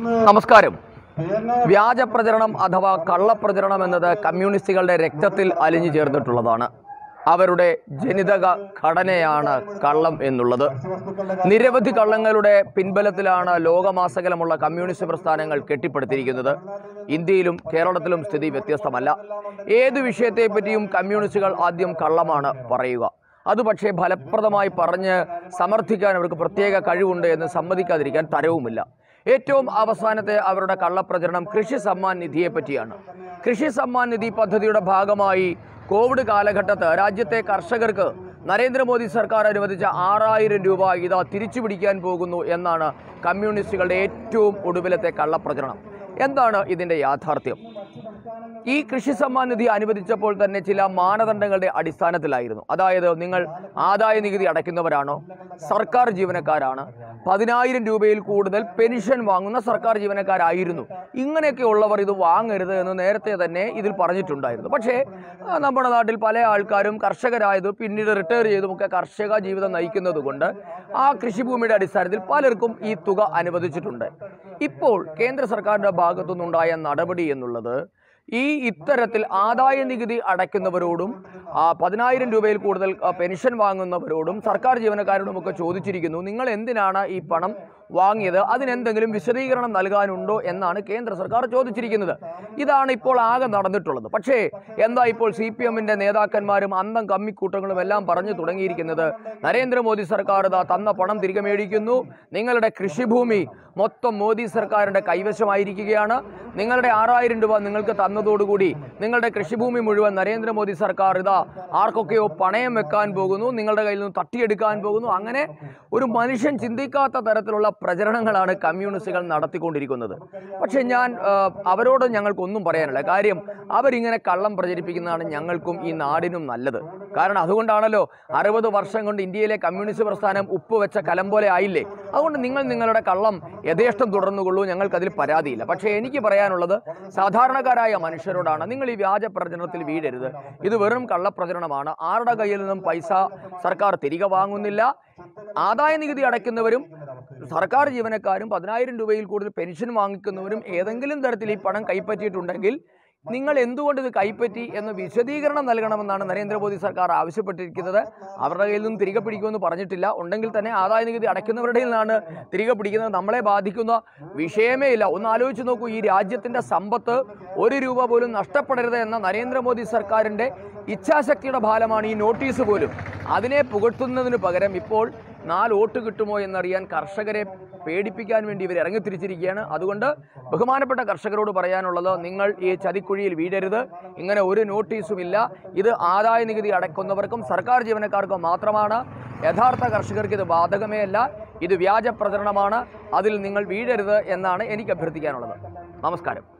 നമസ്കാരം വ്യാജ പ്രചരണം അഥവാ കള്ളപ്രചരണം എന്നത് കമ്മ്യൂണിസ്റ്റുകളുടെ രക്തത്തിൽ അലിഞ്ഞു ചേർന്നിട്ടുള്ളതാണ് അവരുടെ ജനിതക ഘടനയാണ് കള്ളം എന്നുള്ളത് നിരവധി കള്ളങ്ങളുടെ പിൻബലത്തിലാണ് ലോകമാസകലമുള്ള കമ്മ്യൂണിസ്റ്റ് പ്രസ്ഥാനങ്ങൾ കെട്ടിപ്പടുത്തിരിക്കുന്നത് ഇന്ത്യയിലും കേരളത്തിലും സ്ഥിതി വ്യത്യസ്തമല്ല ഏത് വിഷയത്തെപ്പറ്റിയും കമ്മ്യൂണിസ്റ്റുകൾ ആദ്യം കള്ളമാണ് പറയുക അത് പക്ഷേ ഫലപ്രദമായി പറഞ്ഞ് സമർത്ഥിക്കാൻ അവർക്ക് പ്രത്യേക കഴിവുണ്ട് എന്ന് സമ്മതിക്കാതിരിക്കാൻ തരവുമില്ല ഏറ്റവും അവസാനത്തെ അവരുടെ കള്ളപ്രചരണം കൃഷി സമ്മാൻ നിധിയെ പറ്റിയാണ് കൃഷി സമ്മാൻ നിധി പദ്ധതിയുടെ ഭാഗമായി കോവിഡ് കാലഘട്ടത്ത് രാജ്യത്തെ കർഷകർക്ക് നരേന്ദ്രമോദി സർക്കാർ അനുവദിച്ച ആറായിരം രൂപ ഇതാ തിരിച്ചു പിടിക്കാൻ പോകുന്നു എന്നാണ് കമ്മ്യൂണിസ്റ്റുകളുടെ ഏറ്റവും ഒടുവിലത്തെ കള്ളപ്രചരണം എന്താണ് ഇതിൻ്റെ യാഥാർത്ഥ്യം ഈ കൃഷി സമ്മാൻ നിധി അനുവദിച്ചപ്പോൾ തന്നെ ചില മാനദണ്ഡങ്ങളുടെ അടിസ്ഥാനത്തിലായിരുന്നു അതായത് നിങ്ങൾ ആദായ നികുതി അടയ്ക്കുന്നവരാണോ സർക്കാർ ജീവനക്കാരാണ് പതിനായിരം രൂപയിൽ കൂടുതൽ പെൻഷൻ വാങ്ങുന്ന സർക്കാർ ജീവനക്കാരായിരുന്നു ഇങ്ങനെയൊക്കെ ഉള്ളവർ ഇത് വാങ്ങരുത് എന്ന് നേരത്തെ തന്നെ ഇതിൽ പറഞ്ഞിട്ടുണ്ടായിരുന്നു പക്ഷേ ആ, നമ്മുടെ നാട്ടിൽ പല ആൾക്കാരും കർഷകരായത് പിന്നീട് റിട്ടയർ ചെയ്തുമൊക്കെ കർഷക ജീവിതം നയിക്കുന്നത് കൊണ്ട് ആ കൃഷിഭൂമിയുടെ അടിസ്ഥാനത്തിൽ പലർക്കും ഈ തുക അനുവദിച്ചിട്ടുണ്ട് ഇപ്പോൾ കേന്ദ്ര സർക്കാരിൻ്റെ ഭാഗത്തുനിന്നുണ്ടായ നടപടി എന്നുള്ളത് ഈ ഇത്തരത്തിൽ ആദായ നികുതി അടയ്ക്കുന്നവരോടും ആ, പതിനായിരം രൂപയിൽ കൂടുതൽ ആ, പെൻഷൻ വാങ്ങുന്നവരോടും സർക്കാർ ജീവനക്കാരോടുമൊക്കെ ചോദിച്ചിരിക്കുന്നു നിങ്ങൾ എന്തിനാണ് ഈ പണം വാങ്ങിയത് അതിനെന്തെങ്കിലും വിശദീകരണം നൽകാനുണ്ടോ എന്നാണ് കേന്ദ്ര സർക്കാർ ചോദിച്ചിരിക്കുന്നത് ഇതാണ് ഇപ്പോൾ ആകെ നടന്നിട്ടുള്ളത് പക്ഷേ എന്താ ഇപ്പോൾ സി പി എമ്മിൻ്റെ നേതാക്കന്മാരും അന്തം കമ്മിക്കൂട്ടങ്ങളും എല്ലാം പറഞ്ഞു തുടങ്ങിയിരിക്കുന്നത് നരേന്ദ്രമോദി സർക്കാർ ഇതാ തന്ന പണം തിരികെ മേടിക്കുന്നു നിങ്ങളുടെ കൃഷിഭൂമി മൊത്തം മോദി സർക്കാരിൻ്റെ കൈവശമായിരിക്കുകയാണ് നിങ്ങളുടെ ആറായിരം രൂപ നിങ്ങൾക്ക് തന്നതോടുകൂടി നിങ്ങളുടെ കൃഷിഭൂമി മുഴുവൻ നരേന്ദ്രമോദി സർക്കാർ ഇതാ ആർക്കൊക്കെയോ പണയം വെക്കാൻ പോകുന്നു നിങ്ങളുടെ കയ്യിൽ നിന്ന് തട്ടിയെടുക്കാൻ പോകുന്നു അങ്ങനെ ഒരു മനുഷ്യൻ ചിന്തിക്കാത്ത തരത്തിലുള്ള പ്രചരണങ്ങളാണ് കമ്മ്യൂണിസ്റ്റുകൾ നടത്തിക്കൊണ്ടിരിക്കുന്നത് പക്ഷേ ഞാൻ ആ, അവരോട് ഞങ്ങൾക്കൊന്നും പറയാനില്ല കാര്യം അവരിങ്ങനെ കള്ളം പ്രചരിപ്പിക്കുന്നതാണ് ഞങ്ങൾക്കും ഈ നാടിനും നല്ലത് കാരണം അതുകൊണ്ടാണല്ലോ അറുപത് വർഷം കൊണ്ട് ഇന്ത്യയിലെ കമ്മ്യൂണിസ്റ്റ് പ്രസ്ഥാനം ഉപ്പ് വെച്ച കലം പോലെ ആയില്ലേ അതുകൊണ്ട് നിങ്ങൾ നിങ്ങളുടെ കള്ളം യഥേഷ്ടം തുടർന്നുകൊള്ളൂ ഞങ്ങൾക്കതിൽ പരാതിയില്ല പക്ഷേ എനിക്ക് പറയാനുള്ളത് സാധാരണക്കാരായ മനുഷ്യരോടാണ് നിങ്ങൾ ഈ വ്യാജ പ്രചരണത്തിൽ വീഴരുത് ഇത് വെറും കള്ളപ്രചരണമാണ് ആരുടെ കയ്യിൽ നിന്നും പൈസ സർക്കാർ തിരികെ വാങ്ങുന്നില്ല ആദായ നികുതി അടയ്ക്കുന്നവരും സർക്കാർ ജീവനക്കാരും പതിനായിരം രൂപയിൽ കൂടുതൽ പെൻഷൻ വാങ്ങിക്കുന്നവരും ഏതെങ്കിലും തരത്തിൽ ഈ പണം കൈപ്പറ്റിയിട്ടുണ്ടെങ്കിൽ നിങ്ങൾ എന്തുകൊണ്ട് ഇത് കൈപ്പറ്റി എന്ന് വിശദീകരണം നൽകണമെന്നാണ് നരേന്ദ്രമോദി സർക്കാർ ആവശ്യപ്പെട്ടിരിക്കുന്നത് അവരുടെ കയ്യിൽ നിന്നും തിരികെ പിടിക്കുമെന്ന് പറഞ്ഞിട്ടില്ല ഉണ്ടെങ്കിൽ തന്നെ ആദായ നികുതി അടയ്ക്കുന്നവരുടെ നിന്നാണ് തിരികെ പിടിക്കുന്നത് നമ്മളെ ബാധിക്കുന്ന വിഷയമേ ഇല്ല ഒന്ന് ആലോചിച്ച് നോക്കൂ ഈ രാജ്യത്തിന്റെ സമ്പത്ത് ഒരു രൂപ പോലും നഷ്ടപ്പെടരുത് എന്ന നരേന്ദ്രമോദി സർക്കാരിന്റെ ഇച്ഛാശക്തിയുടെ ഫലമാണ് ഈ നോട്ടീസ് പോലും അതിനെ പുകഴ്ത്തുന്നതിന് പകരം ഇപ്പോൾ നാല് വോട്ട് കിട്ടുമോ എന്നറിയാൻ കർഷകരെ പേടിപ്പിക്കാൻ വേണ്ടി ഇവർ ഇറങ്ങിത്തിരിച്ചിരിക്കുകയാണ് അതുകൊണ്ട് ബഹുമാനപ്പെട്ട കർഷകരോട് പറയാനുള്ളത് നിങ്ങൾ ഈ ചതിക്കുഴിയിൽ വീഴരുത് ഇങ്ങനെ ഒരു നോട്ടീസും ഇല്ല ഇത് ആദായ നികുതി അടയ്ക്കുന്നവർക്കും സർക്കാർ ജീവനക്കാർക്കും മാത്രമാണ് യഥാർത്ഥ കർഷകർക്ക് ഇത് ബാധകമേ അല്ല ഇത് വ്യാജ പ്രചരണമാണ് അതിൽ നിങ്ങൾ വീഴരുത് എന്നാണ് എനിക്ക് അഭ്യർത്ഥിക്കാനുള്ളത് നമസ്കാരം